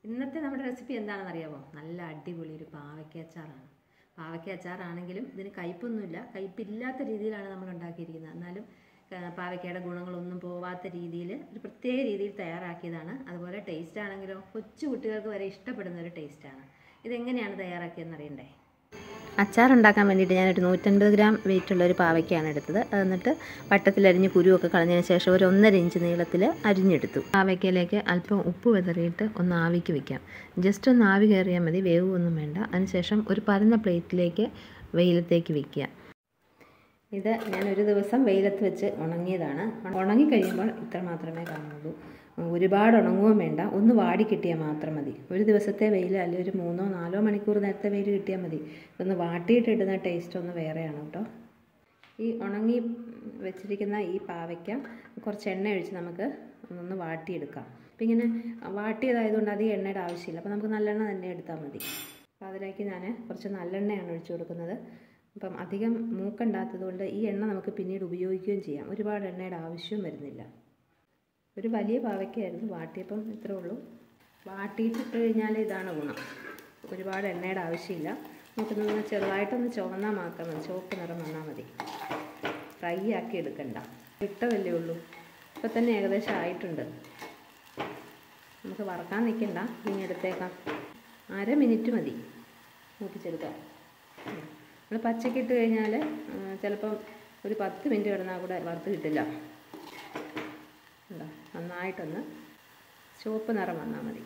ഇന്നത്തെ നമ്മുടെ റെസിപ്പി എന്താണെന്ന് അറിയാമോ നല്ല അടിപൊളി ഒരു പാവയ്ക്ക അച്ചാറാണ് പാവയ്ക്ക അച്ചാറാണെങ്കിലും ഇതിന് കയ്പൊന്നുമില്ല കയ്പില്ലാത്ത രീതിയിലാണ് നമ്മൾ ഉണ്ടാക്കിയിരിക്കുന്നത് എന്നാലും ആ, പാവയ്ക്കയുടെ ഗുണങ്ങളൊന്നും പോവാത്ത രീതിയിൽ ഒരു പ്രത്യേക രീതിയിൽ തയ്യാറാക്കിയതാണ് അതുപോലെ ടേസ്റ്റ് ആണെങ്കിലോ കൊച്ചു കുട്ടികൾക്ക് വരെ ഇഷ്ടപ്പെടുന്ന ഒരു ടേസ്റ്റാണ് ഇതെങ്ങനെയാണ് തയ്യാറാക്കിയതെന്ന് അറിയണ്ടേ അച്ചാർ ഉണ്ടാക്കാൻ വേണ്ടിയിട്ട് ഞാനൊരു നൂറ്റൻപത് ഗ്രാം വെയിറ്റുള്ള ഒരു പാവയ്ക്കാണ് എടുത്തത് അത് എന്നിട്ട് വട്ടത്തിലരിഞ്ഞ് കുരുവൊക്കെ കളഞ്ഞതിന് ശേഷം ഒരു ഒന്നര ഇഞ്ച് നീളത്തിൽ അരിഞ്ഞെടുത്തു പാവയ്ക്കയിലേക്ക് അല്പം ഉപ്പ് വിതറിയിട്ട് ഒന്ന് ആവിക്ക് വെക്കാം ജസ്റ്റ് ഒന്ന് ആവി കയറിയാൽ മതി വേവൊന്നും വേണ്ട അതിനുശേഷം ഒരു പരന്ന പ്ലേറ്റിലേക്ക് വെയിലത്തേക്ക് വെക്കുക ഇത് ഞാൻ ഒരു ദിവസം വെയിലത്ത് വെച്ച് ഉണങ്ങിയതാണ് ഉണങ്ങി കഴിയുമ്പോൾ ഇത്ര മാത്രമേ കാണുള്ളൂ ഒരുപാട് ഉണങ്ങുകയും വേണ്ട ഒന്ന് വാടി കിട്ടിയാൽ മാത്രം മതി ഒരു ദിവസത്തെ വെയിൽ അല്ലെങ്കിൽ ഒരു മൂന്നോ നാലോ മണിക്കൂർ നേരത്തെ വെയിൽ കിട്ടിയാൽ മതി ഇതൊന്ന് വാട്ടിയിട്ട് ഇടുന്ന ടേസ്റ്റ് ഒന്ന് വേറെയാണ് കേട്ടോ ഈ ഉണങ്ങി വെച്ചിരിക്കുന്ന ഈ പാവയ്ക്ക കുറച്ച് എണ്ണ ഒഴിച്ച് നമുക്ക് ഒന്ന് വാട്ടിയെടുക്കാം അപ്പം ഇങ്ങനെ വാട്ടിയതായതുകൊണ്ട് അധികം എണ്ണയുടെ ആവശ്യമില്ല അപ്പോൾ നമുക്ക് നല്ലെണ്ണ തന്നെ എടുത്താൽ മതി അപ്പോൾ അതിലേക്ക് ഞാൻ കുറച്ച് നല്ലെണ്ണയാണ് ഒഴിച്ചു കൊടുക്കുന്നത് അപ്പം അധികം മൂക്കണ്ടാത്തത് കൊണ്ട് ഈ എണ്ണ നമുക്ക് പിന്നീട് ഉപയോഗിക്കുകയും ചെയ്യാം ഒരുപാട് എണ്ണയുടെ ആവശ്യവും വരുന്നില്ല ഒരു വലിയ പാവയ്ക്കായിരുന്നു വാട്ടിയപ്പം ഇത്രേ ഉള്ളൂ വാട്ടിയിട്ടിട്ട് കഴിഞ്ഞാൽ ഇതാണ് ഗുണം ഒരുപാട് എണ്ണയുടെ ആവശ്യമില്ല നമുക്കൊന്ന് ചെറുതായിട്ടൊന്ന് ചുവന്നാൽ മാത്രം മതി ചുവപ്പ് നിറം വന്നാൽ മതി ഫ്രൈ ആക്കി എടുക്കണ്ട ഇട്ടതല്ലേ ഉള്ളൂ ഇപ്പം തന്നെ ഏകദേശം ആയിട്ടുണ്ട് നമുക്ക് വറക്കാൻ നിൽക്കണ്ട ഇനി എടുത്തേക്കാം അര മിനിറ്റ് മതി മൂപ്പിച്ചെടുക്കാം നമ്മൾ പച്ചക്കിട്ട് കഴിഞ്ഞാൽ ചിലപ്പം ഒരു പത്ത് മിനിറ്റ് കിടന്നാൽ കൂടെ വറുത്ത് കിട്ടില്ല ഉണ്ടോ നന്നായിട്ടൊന്ന് ചുവപ്പ് നിറം വന്നാൽ മതി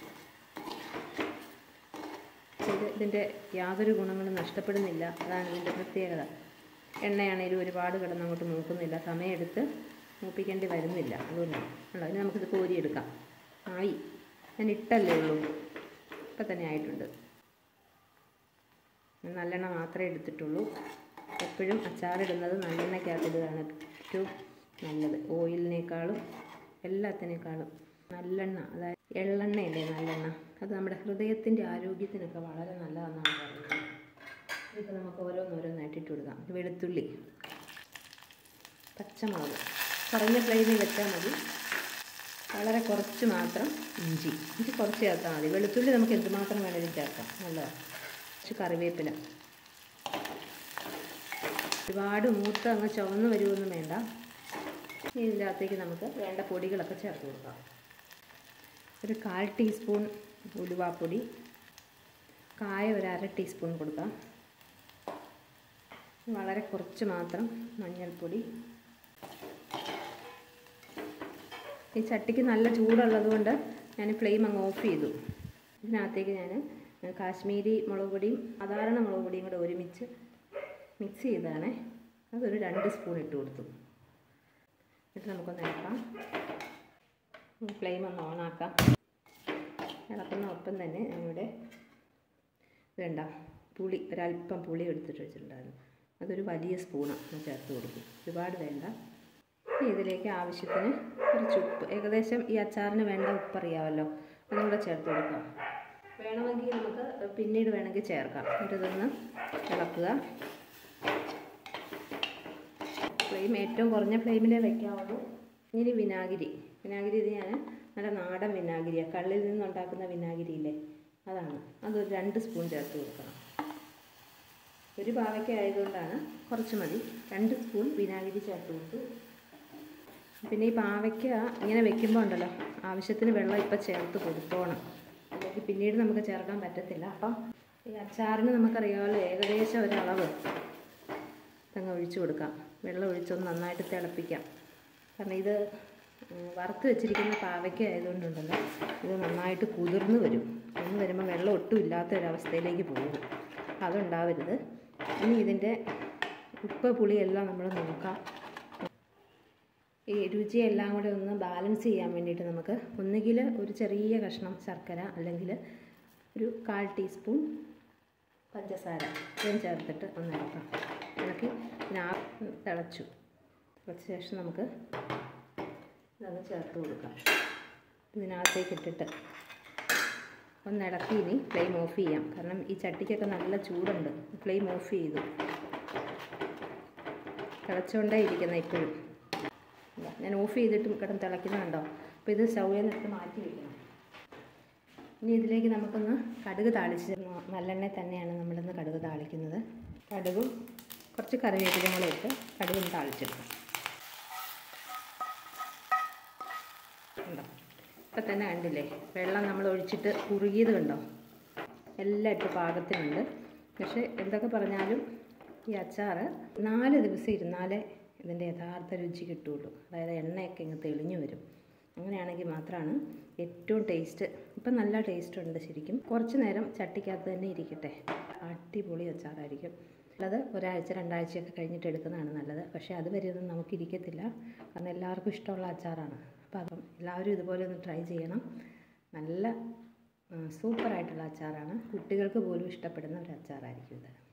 ഇത് ഇതിൻ്റെ യാതൊരു ഗുണങ്ങളും നഷ്ടപ്പെടുന്നില്ല അതാണ് ഇതിൻ്റെ പ്രത്യേകത എണ്ണയാണേലും ഒരുപാട് കിടന്നങ്ങോട്ട് മൂക്കുന്നില്ല സമയമെടുത്ത് മൂപ്പിക്കേണ്ടി വരുന്നില്ല അതുകൊണ്ടാണ് ഉണ്ടോ ഇനി നമുക്കിത് കോരിയെടുക്കാം ആയി ഞാൻ ഇട്ടല്ലേ ഉള്ളൂ ഇപ്പം തന്നെ ആയിട്ടുണ്ട് ഞാൻ നല്ലെണ്ണ മാത്രമേ എടുത്തിട്ടുള്ളൂ എപ്പോഴും അച്ചാറിടുന്നത് നല്ലെണ്ണയ്ക്കകത്തിടുകയാണ് ഏറ്റവും നല്ലത് ഓയിലിനേക്കാളും എല്ലാത്തിനേക്കാളും നല്ലെണ്ണ അതായത് എള്ളെണ്ണയില്ലേ നല്ലെണ്ണ അത് നമ്മുടെ ഹൃദയത്തിൻ്റെ ആരോഗ്യത്തിനൊക്കെ വളരെ നല്ലതെന്നാണ് പറയുന്നത് ഇപ്പോൾ നമുക്ക് ഓരോന്നോരോന്നായിട്ട് ഇട്ട് കൊടുക്കാം വെളുത്തുള്ളി പച്ചമുളക് കുറഞ്ഞ ഫ്ലെയിമിൽ വെച്ചാൽ മതി വളരെ കുറച്ച് മാത്രം ഇഞ്ചി ഇഞ്ചി കുറച്ച് ചേർത്താൽ മതി വെളുത്തുള്ളി നമുക്ക് എന്തുമാത്രം വേണമെങ്കിലും ചേർക്കാം നല്ലതാണ് കുറച്ച് കറിവേപ്പില ഒരുപാട് മൂത്ത് അങ്ങ് ചുവന്ന് വരുമൊന്നും വേണ്ട ഇനി ഇതിൻ്റെ അകത്തേക്ക് നമുക്ക് വേണ്ട പൊടികളൊക്കെ ചേർത്ത് കൊടുക്കാം ഒരു കാൽ ടീസ്പൂൺ ഉലുവാപ്പൊടി കായ ഒരു അര ടീസ്പൂൺ കൊടുക്കാം വളരെ കുറച്ച് മാത്രം മഞ്ഞൾപ്പൊടി ഈ ചട്ടിക്ക് നല്ല ചൂടുള്ളത് കൊണ്ട് ഞാൻ ഫ്ലെയിം അങ്ങ് ഓഫ് ചെയ്തു ഇതിനകത്തേക്ക് ഞാൻ കാശ്മീരി മുളക് പൊടിയും സാധാരണ മുളക് പൊടിയും കൂടെ ഒരുമിച്ച് മിക്സ് ചെയ്താണ് അതൊരു രണ്ട് സ്പൂൺ ഇട്ട് കൊടുത്തു എന്നിട്ട് നമുക്കൊന്ന് ഇളക്കാം ഫ്ലെയിം ഒന്ന് ഓണാക്കാം ഇളക്കുന്ന ഒപ്പം തന്നെ ഞാനിവിടെ വേണ്ട പുളി ഒരല്പം പുളി എടുത്തിട്ട് വെച്ചിട്ടുണ്ടായിരുന്നു അതൊരു വലിയ സ്പൂണാണ് ചേർത്ത് കൊടുക്കും ഒരുപാട് വേണ്ട ഇനി ഇതിലേക്ക് ആവശ്യത്തിന് കുറച്ച് ഉപ്പ് ഏകദേശം ഈ അച്ചാറിന് വേണ്ട ഉപ്പ് അറിയാമല്ലോ അതും കൂടെ ചേർത്ത് കൊടുക്കാം വേണമെങ്കിൽ നമുക്ക് പിന്നീട് വേണമെങ്കിൽ ചേർക്കാം എന്നിട്ട് ഇതൊന്ന് ഇളക്കുക ഫ്ലെയിം ഏറ്റവും കുറഞ്ഞ ഫ്ലെയിമിലേ വെക്കാവുള്ളൂ ഇനി വിനാഗിരി വിനാഗിരി ഇത് ഞാൻ നല്ല നാടൻ വിനാഗിരിയാണ് കള്ളിൽ നിന്നുണ്ടാക്കുന്ന വിനാഗിരി ഇല്ലേ അതാണ് അതൊരു രണ്ട് സ്പൂൺ ചേർത്ത് കൊടുക്കണം ഒരു പാവയ്ക്ക ആയതുകൊണ്ടാണ് കുറച്ച് മതി രണ്ട് സ്പൂൺ വിനാഗിരി ചേർത്ത് കൊടുത്തു പിന്നെ ഈ പാവയ്ക്ക ഇങ്ങനെ വെക്കുമ്പോൾ ഉണ്ടല്ലോ ആവശ്യത്തിന് വെള്ളം ഇപ്പം ചേർത്ത് കൊടുത്തോണം അല്ലെങ്കിൽ പിന്നീട് നമുക്ക് ചേർക്കാൻ പറ്റത്തില്ല അപ്പം ഈ അച്ചാറിന് നമുക്കറിയാമല്ലോ ഏകദേശം ഒരളവ് അങ്ങ് ഒഴിച്ചു കൊടുക്കാം വെള്ളം ഒഴിച്ചൊന്ന് നന്നായിട്ട് തിളപ്പിക്കാം കാരണം ഇത് വറുത്ത് വെച്ചിരിക്കുന്ന പാവയ്ക്ക ആയതുകൊണ്ടുണ്ടല്ലോ ഇത് നന്നായിട്ട് കുതിർന്ന് വരും കുതിർന്ന് വരുമ്പോൾ വെള്ളം ഒട്ടും ഇല്ലാത്ത ഒരവസ്ഥയിലേക്ക് പോകും അതുണ്ടാവരുത് ഇനി ഇതിൻ്റെ ഉപ്പ് പുളിയെല്ലാം നമ്മൾ നോക്കാം ഈ രുചിയെല്ലാം കൂടെ ഒന്ന് ബാലൻസ് ചെയ്യാൻ വേണ്ടിയിട്ട് നമുക്ക് ഒന്നുകിൽ ഒരു ചെറിയ കഷ്ണം ശർക്കര അല്ലെങ്കിൽ ഒരു കാൽ ടീസ്പൂൺ പഞ്ചസാര ഇത്രയും ചേർത്തിട്ട് ഒന്ന് ഇളക്കാം ഇളക്കി പിന്നെ ആ തിളച്ചു കുറച്ച് ശേഷം നമുക്ക് ഇതൊന്ന് ചേർത്ത് കൊടുക്കാം ഇതിനകത്തേക്ക് ഇട്ടിട്ട് ഒന്ന് ഇളക്കി ഇനി ഫ്ലെയിം ഓഫ് ചെയ്യാം കാരണം ഈ ചട്ടിക്കൊക്കെ നല്ല ചൂടുണ്ട് ഫ്ലെയിം ഓഫ് ചെയ്തു തിളച്ചുകൊണ്ടേ ഇരിക്കുന്ന ഇപ്പോഴും ഇതാ, ഞാൻ ഓഫ് ചെയ്തിട്ടും കിടന്ന് തിളയ്ക്കുന്നുണ്ടോ അപ്പോൾ ഇത് സ്റ്റൗവിൽ നിന്ന് എടുത്ത് മാറ്റി വയ്ക്കണം ഇനി ഇതിലേക്ക് നമുക്കൊന്ന് കടുക് താളിച്ച് നല്ലെണ്ണ തന്നെയാണ് നമ്മളിന്ന് കടുക് താളിക്കുന്നത് കടുകും കുറച്ച് കറിവേപ്പിലും കൂടെ ഇട്ട് കടുകും താളിച്ചെടുക്കും കണ്ടോ ഇപ്പം തന്നെ കണ്ടില്ലേ വെള്ളം നമ്മൾ ഒഴിച്ചിട്ട് കുറുകിയത് കണ്ടോ എല്ലാം ഇട്ട് പാകത്തിനുണ്ട് പക്ഷേ എന്തൊക്കെ പറഞ്ഞാലും ഈ അച്ചാർ നാല് ദിവസം ഇരുന്നാലേ ഇതിൻ്റെ യഥാർത്ഥ രുചി കിട്ടുള്ളൂ അതായത് എണ്ണയൊക്കെ ഇങ്ങ് തെളിഞ്ഞു വരും അങ്ങനെയാണെങ്കിൽ മാത്രമാണ് ഏറ്റവും ടേസ്റ്റ് ഇപ്പം നല്ല ടേസ്റ്റ് ഉണ്ട് ശരിക്കും കുറച്ച് നേരം ചട്ടിക്കകത്ത് തന്നെ ഇരിക്കട്ടെ അടിപൊളി അച്ചാറായിരിക്കും ഉള്ളത് ഒരാഴ്ച രണ്ടാഴ്ചയൊക്കെ കഴിഞ്ഞിട്ട് എടുക്കുന്നതാണ് നല്ലത് പക്ഷേ അതുവരെ ഒന്നും നമുക്ക് ഇരിക്കത്തില്ല കാരണം എല്ലാവർക്കും ഇഷ്ടമുള്ള അച്ചാറാണ് അപ്പോൾ അപ്പം എല്ലാവരും ഇതുപോലെ ഒന്ന് ട്രൈ ചെയ്യണം നല്ല സൂപ്പറായിട്ടുള്ള അച്ചാറാണ് കുട്ടികൾക്ക് പോലും ഇഷ്ടപ്പെടുന്ന ഒരു അച്ചാറായിരിക്കും ഇത്